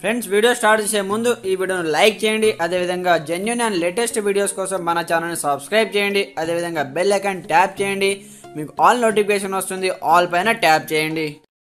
friends video start చేసే ముందు ఈ వీడియోను లైక్ చేయండి అదేవిధంగా జెన్యున్ అండ్ లేటెస్ట్ వీడియోస్ కోసం మన ఛానల్ని సబ్స్క్రైబ్ చేయండి అదేవిధంగా బెల్ ఐకాన్ ట్యాప్ చేయండి మీకు ఆల్ నోటిఫికేషన్ వస్తుంది ఆల్ పైన ట్యాప్ చేయండి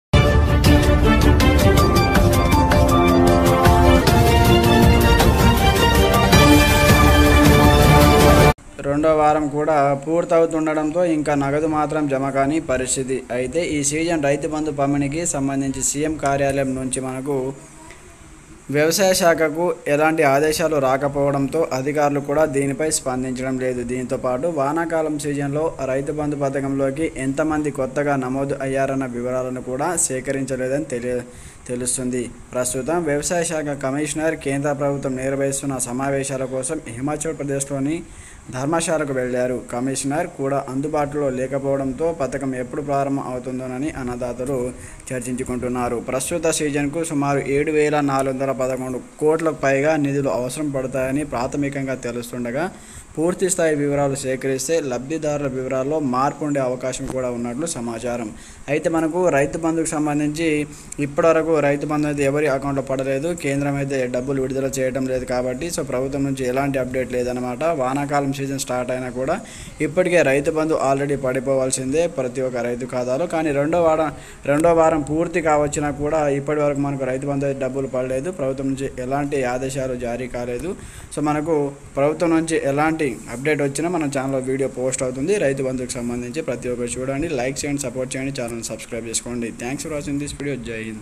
రెండో వారం కూడా పూర్తవుతుండడంతో ఇంకా నగదు మాత్రం జమ కాని పరిస్థితి అయితే ఈ సీజన్ రైతు బంధు పంపిణీకి సంబంధించి సీఎం కార్యాలయం నుంచి మనకు వ్యవసాయ శాఖకు ఎలాంటి ఆదేశాలు రాకపోవడంతో అధికారులు కూడా దీనిపై స్పందించడం లేదు దీంతో పాటు వానాకాలం సీజన్లో రైతు బంధు పథకంలోకి ఎంతమంది కొత్తగా నమోదు అయ్యారన్న వివరాలను కూడా సేకరించలేదని తెలియ తెలుస్తుంది ప్రస్తుతం వ్యవసాయ శాఖ కమిషనర్ కేంద్ర ప్రభుత్వం నిర్వహిస్తున్న సమావేశాల కోసం హిమాచల్ ప్రదేశ్లోని ధర్మశాలకు వెళ్లారు కమిషనర్ కూడా అందుబాటులో లేకపోవడంతో పథకం ఎప్పుడు ప్రారంభం అవుతుందోనని అన్నదాతలు చర్చించుకుంటున్నారు ప్రస్తుత సీజన్కు సుమారు ఏడు వేల నాలుగు వందల పదకొండు కోట్లకు పైగా నిధులు అవసరం పడతాయని ప్రాథమికంగా తెలుస్తుండగా పూర్తి స్థాయి వివరాలు సేకరిస్తే లబ్ధిదారుల వివరాల్లో మార్పు ఉండే అవకాశం కూడా ఉన్నట్లు సమాచారం అయితే మనకు రైతు బంధుకు సంబంధించి ఇప్పటివరకు రైతు బంధు అయితే ఎవరి అకౌంట్లో పడలేదు కేంద్రం అయితే డబ్బులు విడుదల చేయడం లేదు కాబట్టి సో ప్రభుత్వం నుంచి ఎలాంటి అప్డేట్ లేదనమాట వానాకాలం సీజన్ స్టార్ట్ అయినా కూడా ఇప్పటికే రైతు బంధు ఆల్రెడీ పడిపోవాల్సిందే ప్రతి ఒక్క రైతు ఖాతాలో కానీ రెండో వారం రెండో వారం పూర్తి కావచ్చినా కూడా ఇప్పటి వరకు మనకు రైతు బంధు అయితే డబ్బులు పడలేదు ప్రభుత్వం నుంచి ఎలాంటి ఆదేశాలు జారీ కాలేదు సో మనకు ప్రభుత్వం నుంచి ఎలాంటి అప్డేట్ వచ్చినా మన ఛానల్లో వీడియో పోస్ట్ అవుతుంది రైతు బంధుకు సంబంధించి ప్రతి ఒక్కరు చూడండి లైక్ చేయండి సపోర్ట్ చేయండి ఛానల్ సబ్స్క్రైబ్ చేసుకోండి thanks for watching this video Jai Hind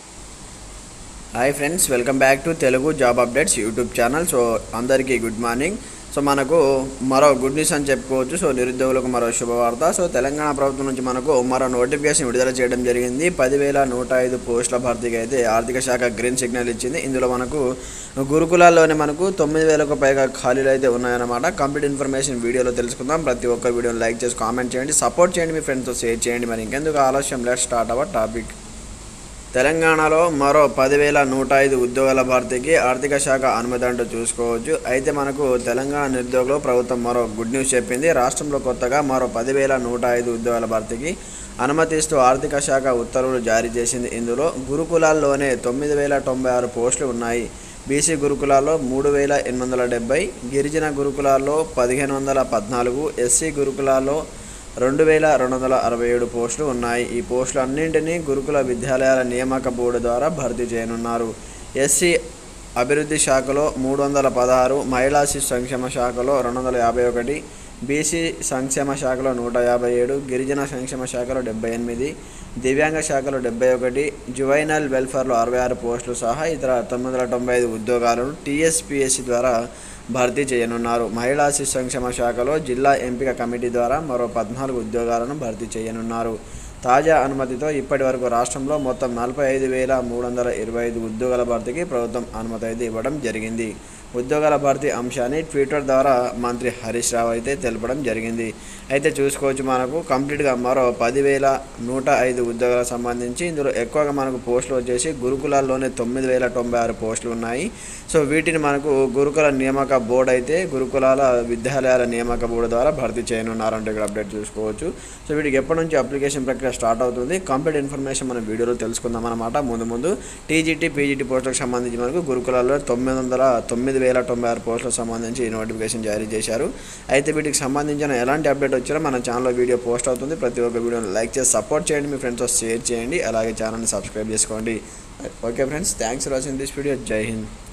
hi friends welcome back to Telugu job updates YouTube channel so అందరికీ గుడ్ మార్నింగ్ సో మనకు మరో గుడ్ న్యూస్ అని చెప్పుకోవచ్చు సో నిరుద్యోగులకు మరో శుభవార్త సో తెలంగాణ ప్రభుత్వం నుంచి మనకు మరో నోటిఫికేషన్ విడుదల చేయడం జరిగింది పదివేల నూట ఐదు పోస్టుల భర్తీకి అయితే ఆర్థిక శాఖ గ్రీన్ సిగ్నల్ ఇచ్చింది ఇందులో మనకు గురుకులాల్లోనే మనకు తొమ్మిది వేలకు పైగా ఖాళీలు అయితే ఉన్నాయన్నమాట కంప్లీట్ ఇన్ఫర్మేషన్ వీడియోలో తెలుసుకుందాం ప్రతి ఒక్క వీడియోని లైక్ చేసి కామెంట్ చేయండి సపోర్ట్ చేయండి మీ ఫ్రెండ్స్తో షేర్ చేయండి మరి ఇంకెందుకు ఆలస్యం లెట్ స్టార్ట్ అవర్ టాపిక్ తెలంగాణలో మరో పదివేల నూట ఐదు ఉద్యోగాల భర్తీకి ఆర్థిక శాఖ అనుమతి అంటూ చూసుకోవచ్చు అయితే మనకు తెలంగాణ నిరుద్యోగులు ప్రభుత్వం మరో గుడ్ న్యూస్ చెప్పింది రాష్ట్రంలో కొత్తగా మరో పదివేల నూట ఐదు ఉద్యోగాల భర్తీకి అనుమతిస్తూ ఆర్థిక శాఖ ఉత్తర్వులు జారీ చేసింది ఇందులో గురుకులాల్లోనే తొమ్మిది వేల తొంభై ఆరు పోస్టులు ఉన్నాయి బీసీ గురుకులాల్లో మూడు వేల ఎనిమిది వందల డెబ్బై గిరిజన గురుకులాల్లో పదిహేను వందల పద్నాలుగు ఎస్సీ గురుకులాల్లో రెండు వేల రెండు వందల అరవై ఏడు పోస్టులు ఉన్నాయి ఈ పోస్టులు అన్నింటినీ గురుకుల విద్యాలయాల నియామక బోర్డు ద్వారా భర్తీ చేయనున్నారు ఎస్సీ అభివృద్ధి శాఖలో మూడు వందల పదహారు మహిళా శిశు సంక్షేమ శాఖలో రెండు వందల యాభై ఒకటి బీసీ సంక్షేమ శాఖలో నూట యాభై ఏడు గిరిజన సంక్షేమ శాఖలో డెబ్బై ఎనిమిది దివ్యాంగ శాఖలో డెబ్బై ఒకటి జువైనల్ వెల్ఫేర్లో అరవై ఆరు పోస్టులు సహా ఇతర తొమ్మిది వందల తొంభై ఐదు ఉద్యోగాలను టీఎస్పీఎస్సీ ద్వారా భర్తీ చేయనున్నారు మహిళా శిశు సంక్షేమ శాఖలో జిల్లా ఎంపిక కమిటీ ద్వారా మరో పద్నాలుగు ఉద్యోగాలను భర్తీ చేయనున్నారు తాజా అనుమతితో ఇప్పటి వరకు రాష్ట్రంలో మొత్తం నలభై ఐదు వేల మూడు వందల ఇరవై ఐదు ఉద్యోగాల భర్తీకి ప్రభుత్వం అనుమతి అయితే ఇవ్వడం జరిగింది ఉద్యోగాల భర్తీ అంశాన్ని ట్విట్టర్ ద్వారా మంత్రి హరీష్ రావు అయితే తెలపడం జరిగింది అయితే చూసుకోవచ్చు మనకు కంప్లీట్గా మరో పదివేల నూట ఐదు ఉద్యోగాలకు సంబంధించి ఇందులో ఎక్కువగా మనకు పోస్టులు వచ్చేసి గురుకులాల్లోనే తొమ్మిది వేల తొంభై ఆరు పోస్టులు ఉన్నాయి సో వీటిని మనకు గురుకుల నియామక బోర్డు అయితే గురుకులాల విద్యాలయాల నియామక బోర్డు ద్వారా భర్తీ చేయనున్నారంటే ఇక్కడ అప్డేట్ చూసుకోవచ్చు సో వీటికి ఎప్పటి నుంచి అప్లికేషన్ ప్రక్రియ స్టార్ట్ అవుతుంది కంప్లీట్ ఇన్ఫర్మేషన్ మనం వీడియోలో తెలుసుకుందాం అనమాట ముందు ముందు టీజీటీ పీజీటీ పోస్టులకు సంబంధించి మనకు గురుకులాల్లో తొమ్మిది వందల తొమ్మిది వేల తొంభై ఆరు పోస్టులకు సంబంధించి ఈ నోటిఫికేషన్ జారీ చేశారు అయితే వీటికి సంబంధించిన ఎలాంటి అప్డేట్ వచ్చినా మన ఛానల్లో వీడియో పోస్ట్ అవుతుంది ప్రతి ఒక్క వీడియోని లైక్ చేసి సపోర్ట్ చేయండి మీ ఫ్రెండ్స్తో షేర్ చేయండి అలాగే ఛానల్ని సబ్స్క్రైబ్ చేసుకోండి okay friends thanks for watching this video Jai Hind